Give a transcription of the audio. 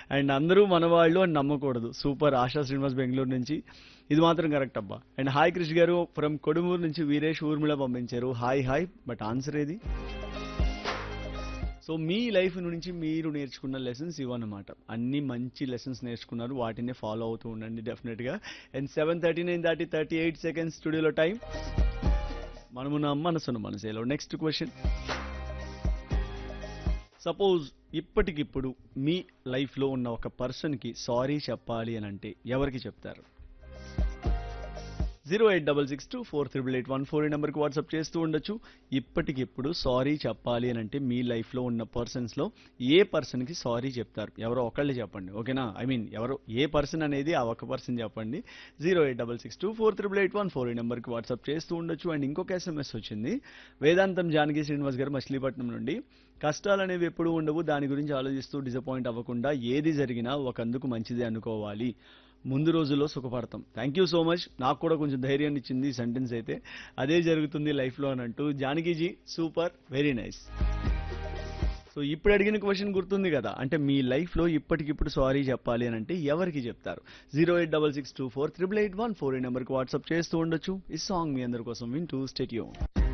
and అందరూ మన వాళ్ళు అని నమ్మకూడదు సూపర్ ఆశా శ్రీనివాస్ బెంగళూరు నుంచి ఇది మాత్రం కరెక్ట్ అబ్బా అండ్ హాయ్ క్రిష్ గారు ఫ్రమ్ కొడుమూరు నుంచి వీరేష్ ఊర్మిళ పంపించారు హాయ్ హాయ్ బట్ ఆన్సర్ ఏది సో మీ లైఫ్ నుంచి మీరు నేర్చుకున్న లెసన్స్ ఇవన్నమాట అన్ని మంచి లెసన్స్ నేర్చుకున్నారు వాటినే ఫాలో అవుతూ ఉండండి డెఫినెట్గా అండ్ సెవెన్ థర్టీ నైన్ దాటి థర్టీ ఎయిట్ సెకండ్స్ స్టూడియోలో టైం మనము నా మనసును మనసేలో నెక్స్ట్ క్వశ్చన్ సపోజ్ ఇప్పటికిప్పుడు మీ లైఫ్లో ఉన్న ఒక పర్సన్కి సారీ చెప్పాలి అని అంటే ఎవరికి చెప్తారు zero eight double six two four triple eight one four ఈ నెంబర్కి వాట్సాప్ చేస్తూ ఉండొచ్చు ఇప్పటికిప్పుడు సారీ చెప్పాలి అని అంటే మీ లైఫ్లో ఉన్న పర్సన్స్లో ఏ పర్సన్కి సారీ చెప్తారు ఎవరో ఒకళ్ళు చెప్పండి ఓకేనా ఐ మీన్ ఎవరో ఏ పర్సన్ అనేది ఆ ఒక పర్సన్ చెప్పండి zero eight double six two four triple eight one four ఈ నెంబర్కి వాట్సాప్ చేస్తూ ఉండొచ్చు అండ్ ఇంకొక ఎస్ఎంఎస్ వచ్చింది వేదాంతం జానకి శ్రీనివాస్ గారు మచిలీపట్నం నుండి కష్టాలు అనేవి ఎప్పుడూ ఉండవు దాని గురించి ఆలోచిస్తూ డిసప్పాయింట్ అవ్వకుండా ఏది జరిగినా ఒకందుకు మంచిదే అనుకోవాలి ముందు రోజుల్లో సుఖపడతాం థ్యాంక్ యూ సో మచ్ నాకు కూడా కొంచెం ధైర్యాన్ని ఇచ్చింది ఈ సెంటెన్స్ అయితే అదే జరుగుతుంది లైఫ్లో అని అంటూ Janakiji super very nice so ఇప్పుడు అడిగిన క్వశ్చన్ గుర్తుంది కదా అంటే మీ లైఫ్లో ఇప్పటికిప్పుడు సారీ చెప్పాలి అని అంటే ఎవరికి చెప్తారు zero eight double six two four triple eight one four ఈ నెంబర్కి వాట్సాప్ చేస్తూ ఉండొచ్చు ఈ సాంగ్ మీ అందరి కోసం వింటూ స్టేట్యూ